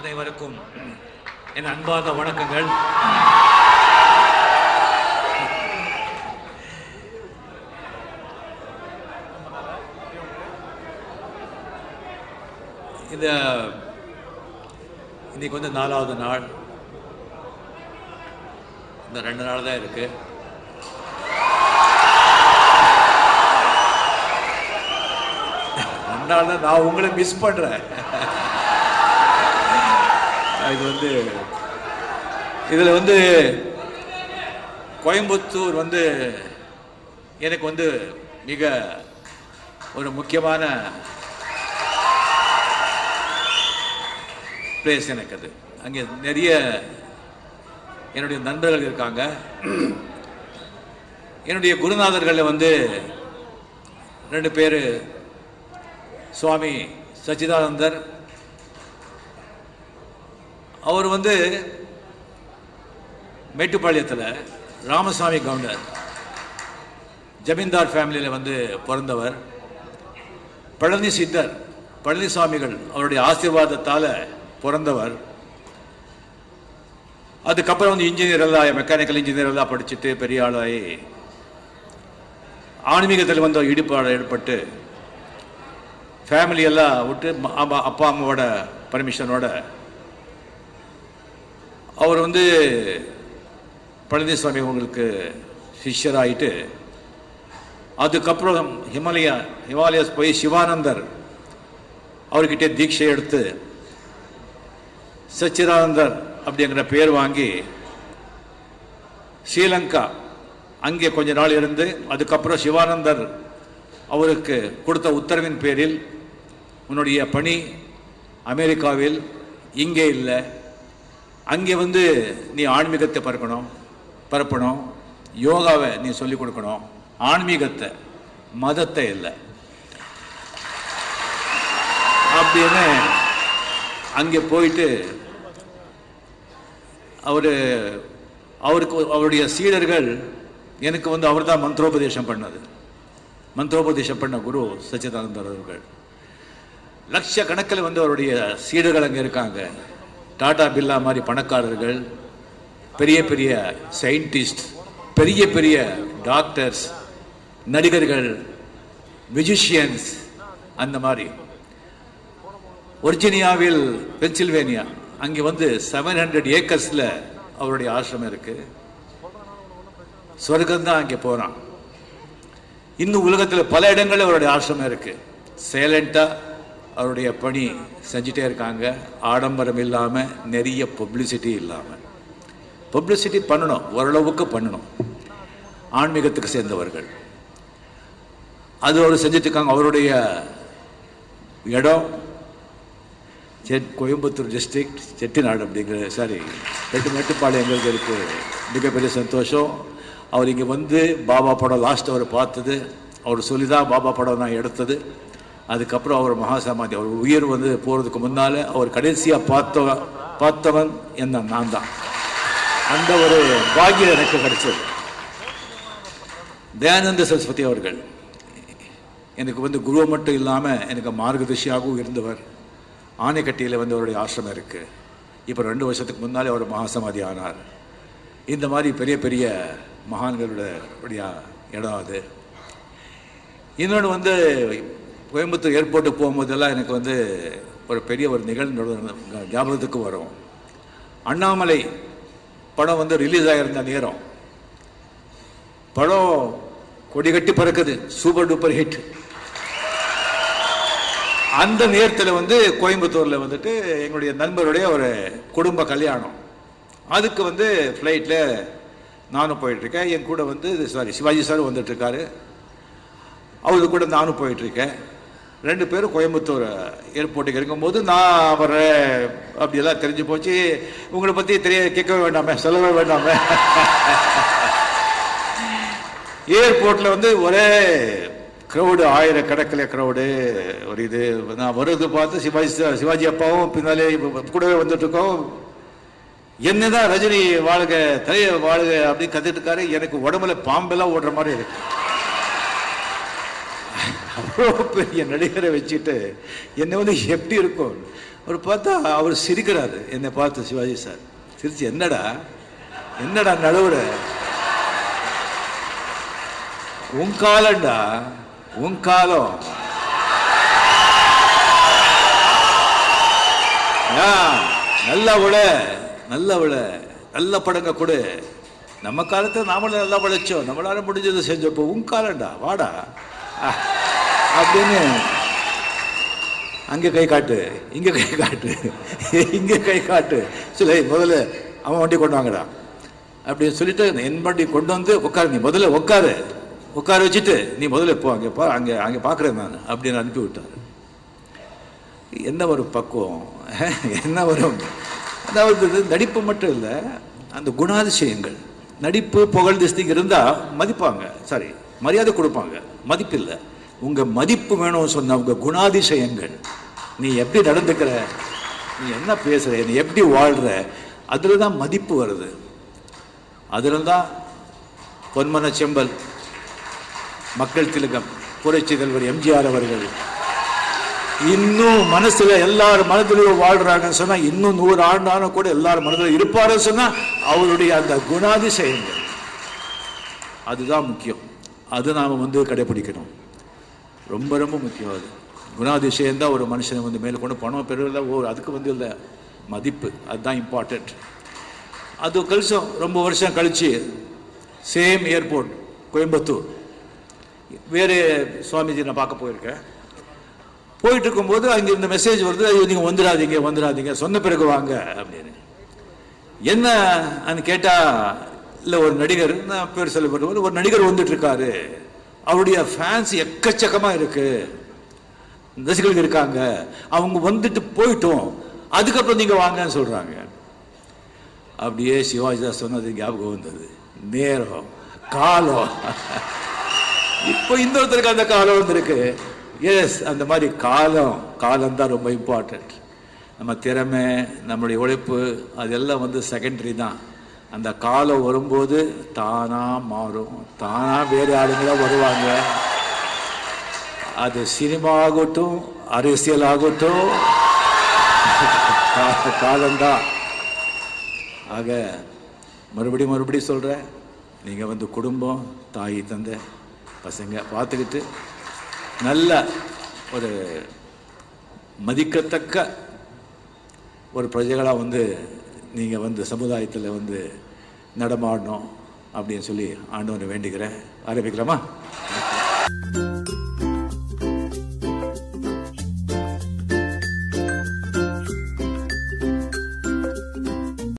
அனைவருக்கும் என் அன்பார்ந்த வணக்கங்கள் இந்த இன்னைக்கு வந்து நாலாவது நாள் இந்த ரெண்டு நாள் தான் இருக்கு ரெண்டு நாள் தான் நான் உங்களை மிஸ் பண்றேன் இது வந்து இதில் வந்து கோயம்புத்தூர் வந்து எனக்கு வந்து மிக ஒரு முக்கியமான பிளேஸ் எனக்கு அது அங்கே நிறைய என்னுடைய நண்பர்கள் இருக்காங்க என்னுடைய குருநாதர்களில் வந்து ரெண்டு பேர் சுவாமி சச்சிதானந்தர் அவர் வந்து மேட்டுப்பாளையத்தில் ராமசாமி கவுண்டர் ஜமீன்தார் ஃபேமிலியில் வந்து பிறந்தவர் பழனி சித்தர் பழனிசாமிகள் அவருடைய ஆசீர்வாதத்தால் பிறந்தவர் அதுக்கப்புறம் வந்து இன்ஜினியர் எல்லாம் மெக்கானிக்கல் இன்ஜினியர் எல்லாம் படிச்சுட்டு பெரிய ஆளாகி ஆன்மீகத்தில் வந்து ஈடுபாடு ஏற்பட்டு ஃபேமிலி எல்லாம் விட்டு ம- அம்மா- அப்பா அம்மாவோட பர்மிஷனோட அவர் வந்து பழனிசாமி உங்களுக்கு சிஷ்யராயிட்டு அதுக்கப்புறம் ஹிமாலயா ஹிமாலயஸ் போய் சிவானந்தர் அவர்கிட்ட தீட்சை எடுத்து சச்சிதானந்தர் அப்படிங்கிற பேர் வாங்கி ஸ்ரீலங்கா அங்கே கொஞ்ச நாள் இருந்து அதுக்கப்புறம் சிவானந்தர் அவருக்கு கொடுத்த உத்தரவின் பேரில் உன்னுடைய பணி அமெரிக்காவில் இங்கே இல்லை அங்கே வந்து நீ ஆன்மீகத்தை பரப்பணும் பரப்பணும் யோகாவை நீ சொல்லிக் கொடுக்கணும் ஆன்மீகத்தை மதத்தை இல்லை அப்படின்னு அங்கே போயிட்டு அவர் அவருக்கு அவருடைய சீடர்கள் எனக்கு வந்து அவர் தான் மந்திரோபதேசம் பண்ணது மந்திரோபதேசம் பண்ண குரு சச்சிதானந்தர் அவர்கள் லட்சக்கணக்கில் வந்து அவருடைய சீடர்கள் அங்கே இருக்காங்க டாடா பில்லா மாதிரி பணக்காரர்கள் பெரிய பெரிய சயின்டிஸ்ட் பெரிய பெரிய டாக்டர்ஸ் நடிகர்கள் மியூசிஷியன்ஸ் அந்த மாதிரி ஒர்ஜினியாவில் பென்சில்வேனியா அங்கே வந்து செவன் ஹண்ட்ரட் ஏக்கர்ஸில் அவருடைய ஆசிரமம் இருக்கு சொர்க்கம் தான் அங்கே போகிறான் இன்னும் உலகத்தில் பல இடங்களில் அவருடைய ஆசிரமம் இருக்கு சைலண்டாக அவருடைய பணி செஞ்சுட்டே இருக்காங்க ஆடம்பரம் இல்லாமல் நிறைய பப்ளிசிட்டி இல்லாமல் பப்ளிசிட்டி பண்ணணும் ஓரளவுக்கு பண்ணணும் ஆன்மீகத்துக்கு சேர்ந்தவர்கள் அது அவர் செஞ்சுட்டு இருக்காங்க அவருடைய இடம் செட் கோயம்புத்தூர் டிஸ்ட்ரிக்ட் செட்டிநாடு அப்படிங்கிற சாரி எட்டு மேட்டுப்பாளையங்களுக்கு இருக்கு மிகப்பெரிய சந்தோஷம் அவர் இங்கே வந்து பாபா படம் லாஸ்ட் அவர் பார்த்தது அவர் சொல்லி தான் பாபா படம் நான் எடுத்தது அதுக்கப்புறம் அவர் மகாசமாதி அவர் உயிர் வந்து போகிறதுக்கு முன்னால் அவர் கடைசியாக பார்த்த பார்த்தவன் என்ன நான் தான் அந்த ஒரு பாக்கியம் எனக்கு கிடைச்சது தயானந்த சரஸ்வதி அவர்கள் எனக்கு வந்து குரு மட்டும் இல்லாமல் எனக்கு மார்கதர்ஷியாகவும் இருந்தவர் ஆனைக்கட்டியில் வந்து அவருடைய ஆசிரமம் இருக்குது இப்போ ரெண்டு வருஷத்துக்கு முன்னாலே அவர் மகாசமாதி ஆனார் இந்த மாதிரி பெரிய பெரிய மகான்களோட உடைய இடம் அது இன்னொன்று வந்து கோயம்புத்தூர் ஏர்போர்ட்டுக்கு போகும்போதெல்லாம் எனக்கு வந்து ஒரு பெரிய ஒரு நிகழ்வு ஞாபகத்துக்கு வரும் அண்ணாமலை படம் வந்து ரிலீஸ் ஆகியிருந்த நேரம் படம் கொடி கட்டி பறக்குது சூப்பர் டூப்பர் ஹிட் அந்த நேரத்தில் வந்து கோயம்புத்தூரில் வந்துட்டு எங்களுடைய நண்பருடைய ஒரு குடும்ப கல்யாணம் அதுக்கு வந்து ஃப்ளைட்டில் நானும் போயிட்டுருக்கேன் என் கூட வந்து சாரி சிவாஜி சார் வந்துட்டுருக்காரு அவரு கூட நானும் போயிட்டுருக்கேன் ரெண்டு பேரும் கோயம்புத்தூர் ஏர்போர்ட்டுக்கு இருக்கும்போது நான் அவரை அப்படியெல்லாம் தெரிஞ்சு போச்சு உங்களை பற்றி தெரிய கேட்கவே வேண்டாமே சொல்லவே வேண்டாமே ஏர்போர்ட்டில் வந்து ஒரே க்ரௌடு ஆயிரக்கணக்கில் க்ரௌடு ஒரு இது நான் வருது பார்த்து சிவாஜி சார் சிவாஜி அப்பாவும் பின்னாலே கூடவே வந்துட்டு இருக்கோம் என்னதான் ரஜினி வாழ்க தலைய வாழ்க அப்படின்னு கத்துட்டு இருக்காரு எனக்கு உடம்புல பாம்பெல்லாம் ஓடுற மாதிரி இருக்கு அவ்வளோ பெரிய நடிகரை வச்சுட்டு என்னை வந்து எப்படி இருக்கும் அவர் பார்த்தா அவர் சிரிக்கிறாரு என்னை பார்த்து சிவாஜி சார் சிரிச்சு என்னடா என்னடா நடுவுற உன் காலம்டா உன் காலம் ஆ, நல்லா விட நல்லா விட நல்ல படங்க கொடு நம்ம காலத்தை நாமளும் நல்லா படைச்சோம் நம்மளால முடிஞ்சது செஞ்சப்போ உன் காலம்டா வாடா ஆ, அப்படின்னு அங்கே கை காட்டு இங்கே கை காட்டு இங்கே கை காட்டு சொல்லு "ஏய், முதல்ல அவன் வண்டி கொண்டு வாங்கடா அப்படின்னு சொல்லிட்டு என் வண்டி கொண்டு வந்து உட்காரு நீ முதல்ல உட்காரு உட்கார வச்சுட்டு நீ முதல்ல போ அங்கே பா அங்கே அங்கே பார்க்குறேன் நான் அப்படின்னு அனுப்பி விட்டார் என்ன ஒரு பக்குவம் என்ன வரும் அதாவது இது நடிப்பு மட்டும் இல்லை அந்த குணாதிசயங்கள் நடிப்பு புகழ் திஸ்திங் இருந்தால் மதிப்பாங்க சாரி மரியாதை கொடுப்பாங்க மதிப்பு இல்லை உங்கள் மதிப்பு வேணும்னு சொன்ன உங்கள் குணாதிசயங்கள் நீ எப்படி நடந்துக்கிற நீ என்ன பேசுகிற நீ எப்படி வாழ்கிற அதில் தான் மதிப்பு வருது அதில் தான் பொன்மன செம்பல் மக்கள் திலகம் புரட்சி தலைவர் எம்ஜிஆர் அவர்கள் இன்னும் மனசுல எல்லார் மனதிலும் வாழ்றாங்கன்னு சொன்னா இன்னும் நூறு ஆண்டான கூட எல்லார் மனதிலும் இருப்பாருன்னு சொன்னா அவருடைய அந்த குணாதிசயங்கள் அதுதான் முக்கியம் அது நாம வந்து கடைபிடிக்கணும் ரொம்ப ரொம்ப முக்கியம் அது குணாதிசயம் தான் ஒரு மனுஷனை வந்து மேலே கொண்டு பணம் பெருவில் ஓ அதுக்கு வந்து இல்லை மதிப்பு அதுதான் இம்பார்ட்டண்ட் அது கழிச்சோம் ரொம்ப வருஷம் கழிச்சு சேம் ஏர்போர்ட் கோயம்புத்தூர் வேறு சுவாமிஜி நான் பார்க்க போயிருக்கேன் போயிட்டு இருக்கும்போது அங்கே இந்த மெசேஜ் வருது ஐயோ நீங்கள் வந்துடாதீங்க வந்துடாதீங்க சொன்ன பிறகு வாங்க அப்படின்னு என்ன கேட்டா இல்லை ஒரு நடிகர் நான் பேர் சொல்ல போட்டு ஒரு நடிகர் வந்துட்டு இருக்காரு அவருடைய ஃபேன்ஸ் எக்கச்சக்கமாக இருக்கு ரசிகர்கள் இருக்காங்க அவங்க வந்துட்டு போயிட்டோம் அதுக்கப்புறம் நீங்கள் வாங்கன்னு சொல்கிறாங்க அப்படியே சிவாஜிதாஸ் சொன்னது ஞாபகம் வந்தது நேரம் காலம் இப்போ இன்னொருத்தருக்கு அந்த காலம் வந்திருக்கு எஸ் அந்த மாதிரி காலம் காலம் தான் ரொம்ப இம்பார்ட்டண்ட் நம்ம திறமை நம்மளுடைய உழைப்பு அதெல்லாம் வந்து செகண்டரி தான் அந்த காலம் வரும்போது தானா மாறும் தானா வேறு ஆளுங்களா வருவாங்க அது சினிமா ஆகட்டும் அரசியல் ஆகட்டும் கா- காலம்தான் ஆக மறுபடியும் மறுபடியும் சொல்கிறேன் நீங்கள் வந்து குடும்பம் தாய் தந்தை பசங்க பார்த்துக்கிட்டு நல்ல ஒரு மதிக்கத்தக்க ஒரு பிரஜைகளாக வந்து நீங்கள் வந்து சமுதாயத்தில் வந்து நடமாடணும் அப்படின்னு சொல்லி ஆண்டவனை வேண்டிக்கிறேன் ஆரம்பிக்கலாமா